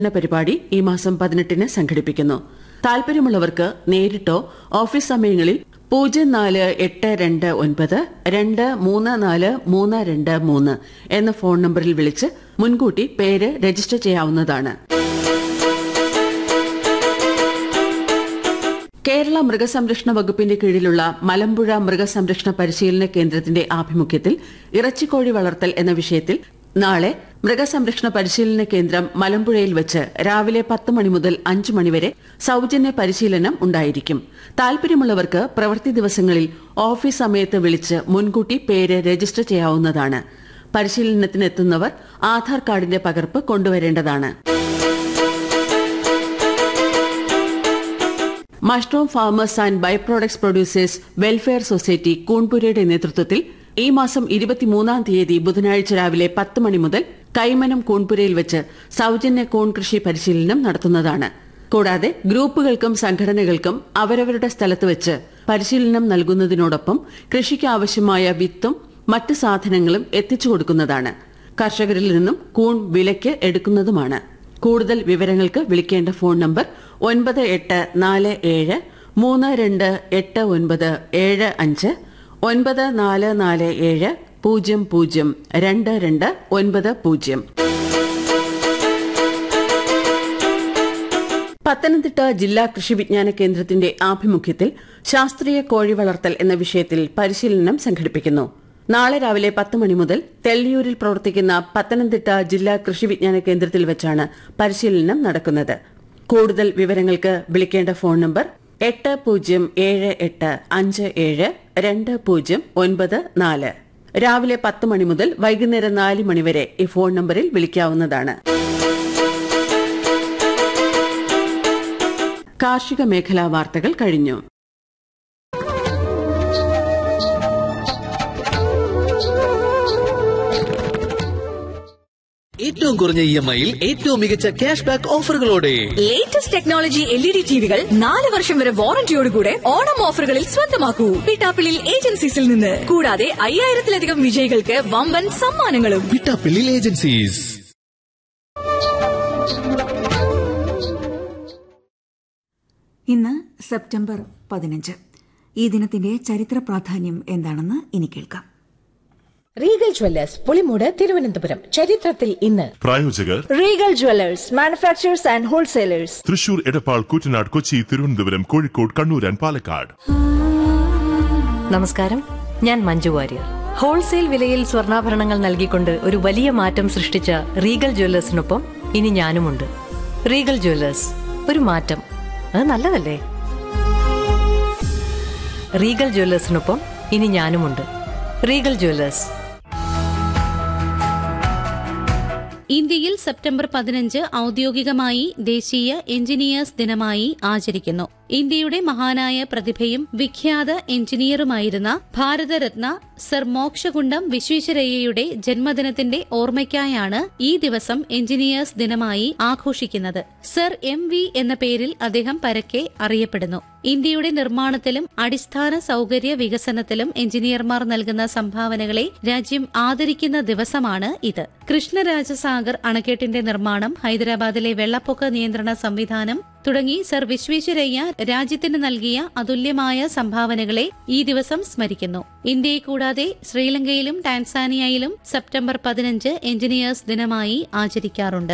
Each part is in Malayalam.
പരിപാടി ഈ മാസം പതിനെട്ടിന് സംഘടിപ്പിക്കുന്നു താൽപര്യമുള്ളവർക്ക് നേരിട്ടോ ഓഫീസ് സമയങ്ങളിൽ പൂജ്യം നാല് എട്ട് രണ്ട് ഒൻപത് രണ്ട് മൂന്ന് നാല് മൂന്ന് രണ്ട് മൂന്ന് എന്ന ഫോൺ നമ്പറിൽ വിളിച്ച് മുൻകൂട്ടി പേര് രജിസ്റ്റർ ചെയ്യാവുന്നതാണ് കേരള മൃഗസംരക്ഷണ വകുപ്പിന്റെ കീഴിലുള്ള മലമ്പുഴ മൃഗസംരക്ഷണ പരിശീലന കേന്ദ്രത്തിന്റെ ആഭിമുഖ്യത്തിൽ ഇറച്ചിക്കോഴി വളർത്തൽ എന്ന വിഷയത്തിൽ നാളെ മൃഗസംരക്ഷണ പരിശീലന കേന്ദ്രം മലമ്പുഴയിൽ വെച്ച് രാവിലെ പത്ത് മണി മുതൽ അഞ്ച് മണിവരെ സൌജന്യ പരിശീലനം ഉണ്ടായിരിക്കും താൽപര്യമുള്ളവർക്ക് പ്രവൃത്തി ദിവസങ്ങളിൽ ഓഫീസ് സമയത്ത് വിളിച്ച് മുൻകൂട്ടി പേര് രജിസ്റ്റർ ചെയ്യാവുന്നതാണ് പരിശീലനത്തിനെത്തുന്നവർ ആധാർ കാർഡിന്റെ പകർപ്പ് കൊണ്ടുവരേണ്ടതാണ് mushroom farmers and by products producers welfare society കൂൺപുരയുടെ നേതൃത്വത്തിൽ ഈ മാസം ഇരുപത്തിമൂന്നാം തീയതി ബുധനാഴ്ച രാവിലെ പത്ത് മണി മുതൽ കൈമനം കൂൺപുരയിൽ വെച്ച് സൌജന്യ കൂൺ കൃഷി പരിശീലനം നടത്തുന്നതാണ് കൂടാതെ ഗ്രൂപ്പുകൾക്കും സംഘടനകൾക്കും അവരവരുടെ സ്ഥലത്ത് വെച്ച് പരിശീലനം നൽകുന്നതിനോടൊപ്പം കൃഷിക്ക് ആവശ്യമായ വിത്തും മറ്റ് സാധനങ്ങളും എത്തിച്ചു കൊടുക്കുന്നതാണ് കർഷകരിൽ നിന്നും കൂൺ വിലയ്ക്ക് എടുക്കുന്നതുമാണ് കൂടുതൽ വിവരങ്ങൾക്ക് വിളിക്കേണ്ട ഫോൺ നമ്പർ ഒൻപത് എട്ട് നാല് ഏഴ് മൂന്ന് രണ്ട് എട്ട് ഒൻപത് ഏഴ് അഞ്ച് ഒൻപത് നാല് നാല് ഏഴ് പൂജ്യം പൂജ്യം രണ്ട് രണ്ട് ഒൻപത് പൂജ്യം പത്തനംതിട്ട ജില്ലാ കൃഷി വിജ്ഞാന കേന്ദ്രത്തിന്റെ ആഭിമുഖ്യത്തിൽ ശാസ്ത്രീയ കോഴി വളർത്തൽ എന്ന വിഷയത്തിൽ പരിശീലനം സംഘടിപ്പിക്കുന്നു നാളെ രാവിലെ പത്ത് മണി മുതൽ തെള്ളിയൂരിൽ പ്രവർത്തിക്കുന്ന പത്തനംതിട്ട ജില്ലാ കൃഷി വിജ്ഞാന കേന്ദ്രത്തിൽ വെച്ചാണ് പരിശീലനം നടക്കുന്നത് കൂടുതൽ വിവരങ്ങൾക്ക് വിളിക്കേണ്ട ഫോൺ നമ്പർ എട്ട് പൂജ്യം ഏഴ് എട്ട് അഞ്ച് ഏഴ് രണ്ട് പൂജ്യം ഒൻപത് നാല് രാവിലെ പത്ത് മണി മുതൽ വൈകുന്നേരം നാല് മണിവരെ ഈ ഫോൺ നമ്പറിൽ വിളിക്കാവുന്നതാണ് കാർഷിക മേഖലാ വാർത്തകൾ കഴിഞ്ഞു ഏറ്റവും കുറഞ്ഞ ഇ എം ഐയിൽ ഏറ്റവും മികച്ച ക്യാഷ് ബാക്ക് ഓഫറുകളോടെ latest technology L E D ടിവികൾ നാല് വർഷം വരെ വാറന്റിയോടുകൂടെ ഓണം ഓഫറുകളിൽ സ്വന്തമാക്കൂ പിട്ടാപ്പിളിൽ ഏജൻസീസിൽ നിന്ന് കൂടാതെ അയ്യായിരത്തിലധികം വിജയികൾക്ക് വമ്പൻ സമ്മാനങ്ങളും വിട്ടാപ്പിള്ളിൽ ഏജൻസീസ് ഇന്ന് സെപ്റ്റംബർ പതിനഞ്ച് ഈ ദിനത്തിന്റെ ചരിത്ര പ്രാധാന്യം എന്താണെന്ന് ഇനി കേൾക്കാം റീഗൽ ജ്വല്ലേഴ്സ് പുളിമൂട് തിരുവനന്തപുരം ചരിത്രത്തിൽ ഇന്ന് പ്രായോജകർ Regal jewellers manufacturers and wholesalers Thrissur Edappal Koottanad Kochi Thiruvananthapuram Kozhikode Kannur and Palakkad നമസ്കാരം ഞാൻ മഞ്ജു വാര്യർ ഹോൾസെയിൽ വിലയിൽ സ്വർണ്ണാഭരണങ്ങൾ നൽകിക്കൊണ്ട് ഒരു വലിയ മാറ്റം സൃഷ്ടിച്ച റീഗൽ ജ്വല്ലേഴ്സിനൊപ്പം ഇനി ഞാനുമുണ്ട് റീഗൽ ജ്വല്ലേഴ്സ് ഒരു മാറ്റം അത് നല്ലതല്ലേ റീഗൽ ജ്വല്ലേഴ്സിനൊപ്പം ഇനി ഞാനുമുണ്ട് റീഗൽ ജ്വല്ലേഴ്സ് ഇന്ത്യയിൽ സെപ്റ്റംബർ പതിനഞ്ച് ഔദ്യോഗികമായി ദേശീയ എഞ്ചിനീയേഴ്സ് ദിനമായി ആചരിക്കുന്നു ഇന്ത്യയുടെ മഹാനായ പ്രതിഭയും വിഖ്യാത എഞ്ചിനീയറുമായിരുന്ന ഭാരതരത്ന സർ മോക്ഷകുണ്ടം വിശ്വേശ്വരയ്യയുടെ ജന്മദിനത്തിന്റെ ഓർമ്മയ്ക്കായാണ് ഈ ദിവസം എഞ്ചിനീയേഴ്സ് ദിനമായി ആഘോഷിക്കുന്നത് സർ എം വി എന്ന പേരിൽ അദ്ദേഹം പരക്കെ അറിയപ്പെടുന്നു ഇന്ത്യയുടെ നിർമ്മാണത്തിലും അടിസ്ഥാന സൗകര്യ വികസനത്തിലും എഞ്ചിനീയർമാർ നൽകുന്ന സംഭാവനകളെ രാജ്യം ആദരിക്കുന്ന ദിവസമാണ് ഇത് കൃഷ്ണരാജസാഗർ അണക്കെട്ടിന്റെ നിർമ്മാണം ഹൈദരാബാദിലെ വെള്ളപ്പൊക്ക നിയന്ത്രണ സംവിധാനം തുടങ്ങി സർ വിശ്വേശ്വരയ്യ രാജ്യത്തിന് നൽകിയ അതുല്യമായ സംഭാവനകളെ ഈ ദിവസം സ്മരിക്കുന്നു ഇന്ത്യയെ കൂടാതെ ശ്രീലങ്കയിലും ടാൻസാനിയയിലും സെപ്റ്റംബർ പതിനഞ്ച് എഞ്ചിനീയേഴ്സ് ദിനമായി ആചരിക്കാറുണ്ട്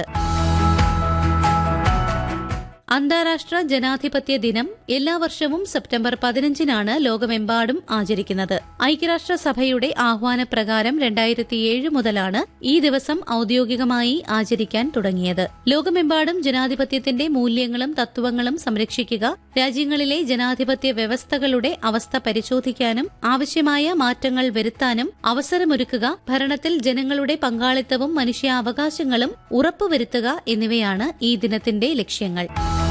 അന്താരാഷ്ട്ര ജനാധിപത്യ ദിനം എല്ലാ വർഷവും സെപ്റ്റംബർ പതിനഞ്ചിനാണ് ലോകമെമ്പാടും ആചരിക്കുന്നത് ഐക്യരാഷ്ട്രസഭയുടെ ആഹ്വാനപ്രകാരം രണ്ടായിരത്തിയേഴ് മുതലാണ് ഈ ദിവസം ഔദ്യോഗികമായി ആചരിക്കാൻ തുടങ്ങിയത് ലോകമെമ്പാടും ജനാധിപത്യത്തിന്റെ മൂല്യങ്ങളും തത്വങ്ങളും സംരക്ഷിക്കുക രാജ്യങ്ങളിലെ ജനാധിപത്യ വ്യവസ്ഥകളുടെ അവസ്ഥ പരിശോധിക്കാനും ആവശ്യമായ മാറ്റങ്ങൾ വരുത്താനും അവസരമൊരുക്കുക ഭരണത്തിൽ ജനങ്ങളുടെ പങ്കാളിത്തവും മനുഷ്യാവകാശങ്ങളും ഉറപ്പുവരുത്തുക എന്നിവയാണ് ഈ ദിനത്തിന്റെ ലക്ഷ്യങ്ങൾ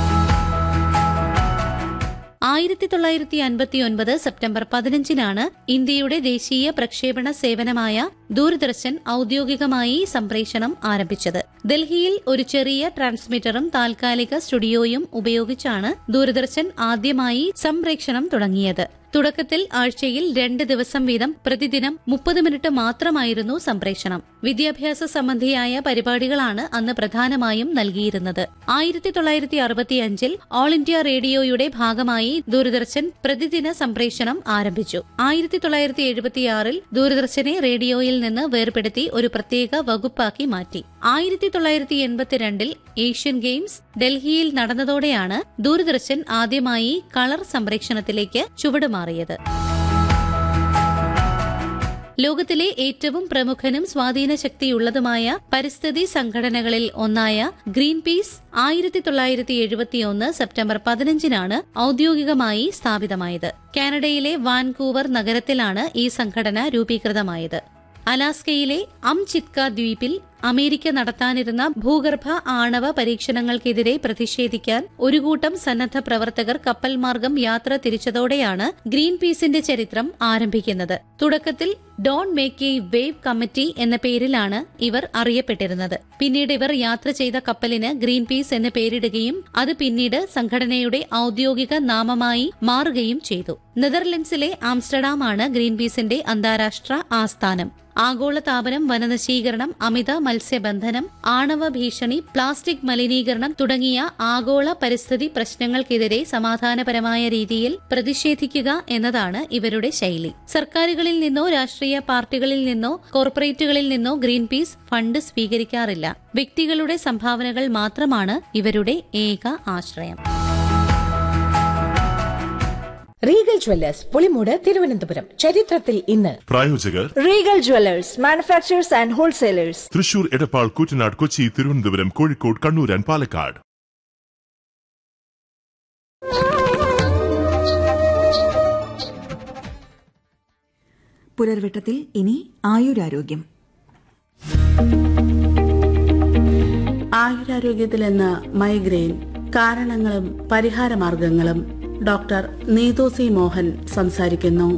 ആയിരത്തി തൊള്ളായിരത്തി അൻപത്തിയൊൻപത് സെപ്റ്റംബർ പതിനഞ്ചിനാണ് ഇന്ത്യയുടെ ദേശീയ പ്രക്ഷേപണ സേവനമായ ദൂരദർശൻ ഔദ്യോഗികമായി സംപ്രേഷണം ആരംഭിച്ചത് ഡൽഹിയിൽ ഒരു ചെറിയ ട്രാൻസ്മിറ്ററും താൽക്കാലിക സ്റ്റുഡിയോയും ഉപയോഗിച്ചാണ് ദൂരദർശൻ ആദ്യമായി സംപ്രേഷണം തുടങ്ങിയത് തുടക്കത്തിൽ ആഴ്ചയിൽ രണ്ട് ദിവസം വീതം പ്രതിദിനം മുപ്പത് മിനിറ്റ് മാത്രമായിരുന്നു സംപ്രേഷണം വിദ്യാഭ്യാസ സംബന്ധിയായ പരിപാടികളാണ് അന്ന് പ്രധാനമായും നൽകിയിരുന്നത് ആയിരത്തി തൊള്ളായിരത്തി അറുപത്തിയഞ്ചിൽ ഓൾ ഇന്ത്യ റേഡിയോയുടെ ഭാഗമായി ദൂരദർശൻ പ്രതിദിന സംപ്രേഷണം ആരംഭിച്ചു ആയിരത്തി തൊള്ളായിരത്തി എഴുപത്തിയാറിൽ ദൂരദർശനെ റേഡിയോയിൽ നിന്ന് വേർപെടുത്തി ഒരു പ്രത്യേക വകുപ്പാക്കി മാറ്റി ആയിരത്തി തൊള്ളായിരത്തി എൺപത്തിരണ്ടിൽ ഏഷ്യൻ ഗെയിംസ് ഡൽഹിയിൽ നടന്നതോടെയാണ് ദൂരദർശൻ ആദ്യമായി കളർ സംപ്രേഷണത്തിലേക്ക് ചുവടുമാറിയത് ലോകത്തിലെ ഏറ്റവും പ്രമുഖനും സ്വാധീന ശക്തിയുള്ളതുമായ പരിസ്ഥിതി സംഘടനകളിൽ ഒന്നായ ഗ്രീൻ പീസ് ആയിരത്തി തൊള്ളായിരത്തി എഴുപത്തിയൊന്ന് സെപ്റ്റംബർ പതിനഞ്ചിനാണ് ഔദ്യോഗികമായി സ്ഥാപിതമായത് കാനഡയിലെ വാൻകൂവർ നഗരത്തിലാണ് ഈ സംഘടന രൂപീകൃതമായത് അലാസ്കയിലെ അംചിത്ക ദ്വീപിൽ അമേരിക്ക നടത്താനിരുന്ന ഭൂഗർഭ ആണവ പരീക്ഷണങ്ങൾക്കെതിരെ പ്രതിഷേധിക്കാൻ ഒരു കൂട്ടം സന്നദ്ധ പ്രവർത്തകർ കപ്പൽ മാർഗം യാത്ര തിരിച്ചതോടെയാണ് ഗ്രീൻ പീസിന്റെ ചരിത്രം ആരംഭിക്കുന്നത് തുടക്കത്തിൽ don't make a wave committee എന്ന പേരിലാണ് ഇവർ അറിയപ്പെട്ടിരുന്നത് പിന്നീട് ഇവർ യാത്ര ചെയ്ത കപ്പലിന് ഗ്രീൻ പീസ് എന്ന് പേരിടുകയും അത് പിന്നീട് സംഘടനയുടെ ഔദ്യോഗിക നാമമായി മാറുകയും ചെയ്തു നെതർലൻഡ്സിലെ ആംസ്റ്റർഡാമാണ് ഗ്രീൻ പീസിന്റെ അന്താരാഷ്ട്ര ആസ്ഥാനം ആഗോളതാപനം വനനശീകരണം അമിത മത്സ്യബന്ധനം ആണവ ഭീഷണി പ്ലാസ്റ്റിക് മലിനീകരണം തുടങ്ങിയ ആഗോള പരിസ്ഥിതി പ്രശ്നങ്ങൾക്കെതിരെ സമാധാനപരമായ രീതിയിൽ പ്രതിഷേധിക്കുക എന്നതാണ് ഇവരുടെ ശൈലി സർക്കാരുകളിൽ നിന്നോ രാഷ്ട്രീയ പാർട്ടികളിൽ നിന്നോ കോർപ്പറേറ്റുകളിൽ നിന്നോ ഗ്രീൻ പീസ് ഫണ്ട് സ്വീകരിക്കാറില്ല വ്യക്തികളുടെ സംഭാവനകൾ മാത്രമാണ് ഇവരുടെ ഏക ആശ്രയം റീഗൽ ജ്വല്ലേഴ്സ് പുളിമൂട് തിരുവനന്തപുരം ചരിത്രത്തിൽ ഇന്ന് പ്രായോജകർ Regal jewellers manufacturers and wholesalers Thrissur Edappal Koottanad Kochi Thiruvananthapuram Kozhikode Kannur and Palakkad പുലർവെട്ടത്തിൽ ഇനി ആയുരാരോഗ്യം ആയുരാരോഗ്യത്തിൽ ഇന്ന് മൈഗ്രെയിൻ കാരണങ്ങളും പരിഹാരമാർഗങ്ങളും ഡോക്ടർ നീതു സി മോഹൻ സംസാരിക്കുന്നു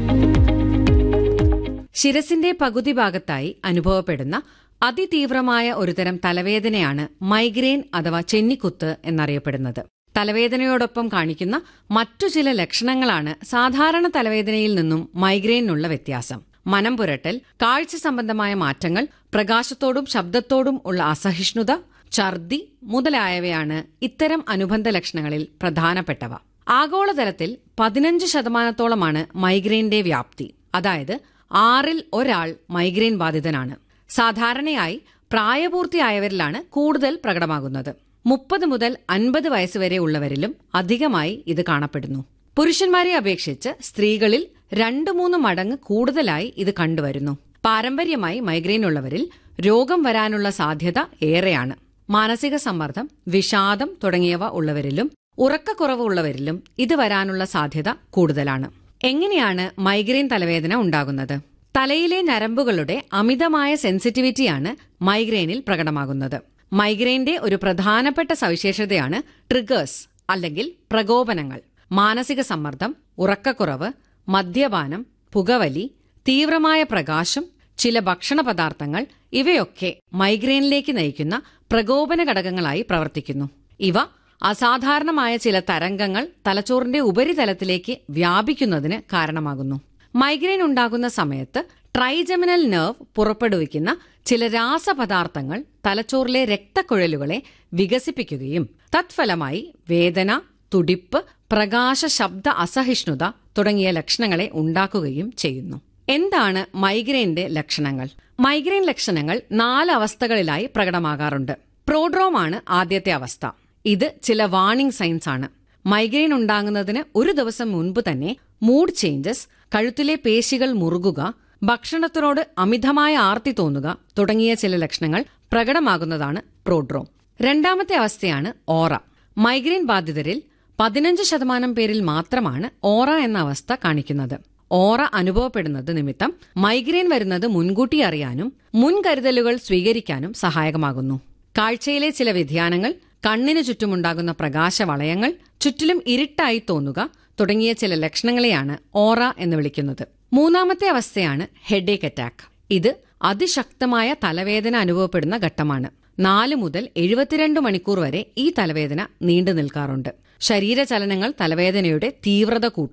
ശിരസിന്റെ പകുതി ഭാഗത്തായി അനുഭവപ്പെടുന്ന അതിതീവ്രമായ ഒരുതരം തലവേദനയാണ് മൈഗ്രെയിൻ അഥവാ ചെന്നിക്കുത്ത് എന്നറിയപ്പെടുന്നത് തലവേദനയോടൊപ്പം കാണിക്കുന്ന മറ്റു ചില ലക്ഷണങ്ങളാണ് സാധാരണ തലവേദനയിൽ നിന്നും മൈഗ്രെയിനുള്ള വ്യത്യാസം മനം പുരട്ടൽ കാഴ്ച സംബന്ധമായ മാറ്റങ്ങൾ പ്രകാശത്തോടും ശബ്ദത്തോടും ഉള്ള അസഹിഷ്ണുത ഛർദി മുതലായവയാണ് ഇത്തരം അനുബന്ധ ലക്ഷണങ്ങളിൽ പ്രധാനപ്പെട്ടവ ആഗോളതലത്തിൽ പതിനഞ്ച് ശതമാനത്തോളമാണ് മൈഗ്രെയിന്റെ വ്യാപ്തി അതായത് ആറിൽ ഒരാൾ മൈഗ്രെയിൻ ബാധിതനാണ് സാധാരണയായി പ്രായപൂർത്തിയായവരിലാണ് കൂടുതൽ പ്രകടമാകുന്നത് മുപ്പത് മുതൽ അൻപത് വയസ്സുവരെ ഉള്ളവരിലും അധികമായി ഇത് കാണപ്പെടുന്നു പുരുഷന്മാരെ അപേക്ഷിച്ച് സ്ത്രീകളിൽ രണ്ടു മൂന്ന് മടങ്ങ് കൂടുതലായി ഇത് കണ്ടുവരുന്നു പാരമ്പര്യമായി മൈഗ്രെയിൻ ഉള്ളവരിൽ രോഗം വരാനുള്ള സാധ്യത ഏറെയാണ് മാനസിക സമ്മർദ്ദം വിഷാദം തുടങ്ങിയവ ഉള്ളവരിലും ഉറക്കക്കുറവ് ഉള്ളവരിലും ഇത് വരാനുള്ള സാധ്യത കൂടുതലാണ് എങ്ങനെയാണ് മൈഗ്രെയിൻ തലവേദന ഉണ്ടാകുന്നത് തലയിലെ ഞരമ്പുകളുടെ അമിതമായ സെൻസിറ്റിവിറ്റിയാണ് മൈഗ്രെയിനിൽ പ്രകടമാകുന്നത് മൈഗ്രെയിന്റെ ഒരു പ്രധാനപ്പെട്ട സവിശേഷതയാണ് ട്രിഗേഴ്സ് അല്ലെങ്കിൽ പ്രകോപനങ്ങൾ മാനസിക സമ്മർദ്ദം ഉറക്കക്കുറവ് മദ്യപാനം പുകവലി തീവ്രമായ പ്രകാശം ചില ഭക്ഷണ പദാർത്ഥങ്ങൾ ഇവയൊക്കെ മൈഗ്രെയിനിലേക്ക് നയിക്കുന്ന പ്രകോപന ഘടകങ്ങളായി പ്രവർത്തിക്കുന്നു ഇവ അസാധാരണമായ ചില തരംഗങ്ങൾ തലച്ചോറിന്റെ ഉപരിതലത്തിലേക്ക് വ്യാപിക്കുന്നതിന് കാരണമാകുന്നു മൈഗ്രെയിൻ ഉണ്ടാകുന്ന സമയത്ത് ട്രൈജമിനൽ നെർവ് പുറപ്പെടുവിക്കുന്ന ചില രാസപദാർത്ഥങ്ങൾ തലച്ചോറിലെ രക്തക്കുഴലുകളെ വികസിപ്പിക്കുകയും തത്ഫലമായി വേദന തുടിപ്പ് പ്രകാശ ശബ്ദ അസഹിഷ്ണുത തുടങ്ങിയ ലക്ഷണങ്ങളെ ഉണ്ടാക്കുകയും ചെയ്യുന്നു എന്താണ് മൈഗ്രെയിന്റെ ലക്ഷണങ്ങൾ മൈഗ്രെയിൻ ലക്ഷണങ്ങൾ നാല് അവസ്ഥകളിലായി പ്രകടമാകാറുണ്ട് പ്രോഡ്രോമാണ് ആദ്യത്തെ അവസ്ഥ ഇത് ചില വാർണിംഗ് സൈൻസ് ആണ് മൈഗ്രെയിൻ ഉണ്ടാകുന്നതിന് ഒരു ദിവസം മുൻപ് തന്നെ മൂഡ് ചേഞ്ചസ് കഴുത്തിലെ പേശികൾ മുറുകുക ഭക്ഷണത്തിനോട് അമിതമായ ആർത്തി തോന്നുക തുടങ്ങിയ ചില ലക്ഷണങ്ങൾ പ്രകടമാകുന്നതാണ് പ്രോഡ്രോം രണ്ടാമത്തെ അവസ്ഥയാണ് ഓറ മൈഗ്രെയിൻ ബാധിതരിൽ പതിനഞ്ച് ശതമാനം പേരിൽ മാത്രമാണ് ഓറ എന്ന അവസ്ഥ കാണിക്കുന്നത് ഓറ അനുഭവപ്പെടുന്നത് നിമിത്തം മൈഗ്രെയിൻ വരുന്നത് മുൻകൂട്ടി അറിയാനും മുൻകരുതലുകൾ സ്വീകരിക്കാനും സഹായകമാകുന്നു കാഴ്ചയിലെ ചില വ്യതിയാനങ്ങൾ കണ്ണിനു ചുറ്റുമുണ്ടാകുന്ന പ്രകാശവളയങ്ങൾ ചുറ്റിലും ഇരുട്ടായി തോന്നുക തുടങ്ങിയ ചില ലക്ഷണങ്ങളെയാണ് ഓറ എന്ന് വിളിക്കുന്നത് മൂന്നാമത്തെ അവസ്ഥയാണ് ഹെഡേക്ക് അറ്റാക്ക് ഇത് അതിശക്തമായ തലവേദന അനുഭവപ്പെടുന്ന ഘട്ടമാണ് നാല് മുതൽ എഴുപത്തിരണ്ട് മണിക്കൂർ വരെ ഈ തലവേദന നീണ്ടു നിൽക്കാറുണ്ട് ശരീരചലനങ്ങൾ തലവേദനയുടെ തീവ്രത കൂട്ടുന്നു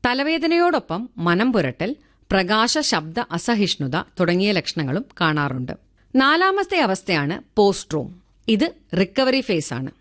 തലവേദനയോടൊപ്പം മനം പുരട്ടൽ പ്രകാശ ശബ്ദ അസഹിഷ്ണുത തുടങ്ങിയ ലക്ഷണങ്ങളും കാണാറുണ്ട് നാലാമത്തെ അവസ്ഥയാണ് പോസ്ട്രോം ഇത് റിക്കവറി ഫേസ് ആണ്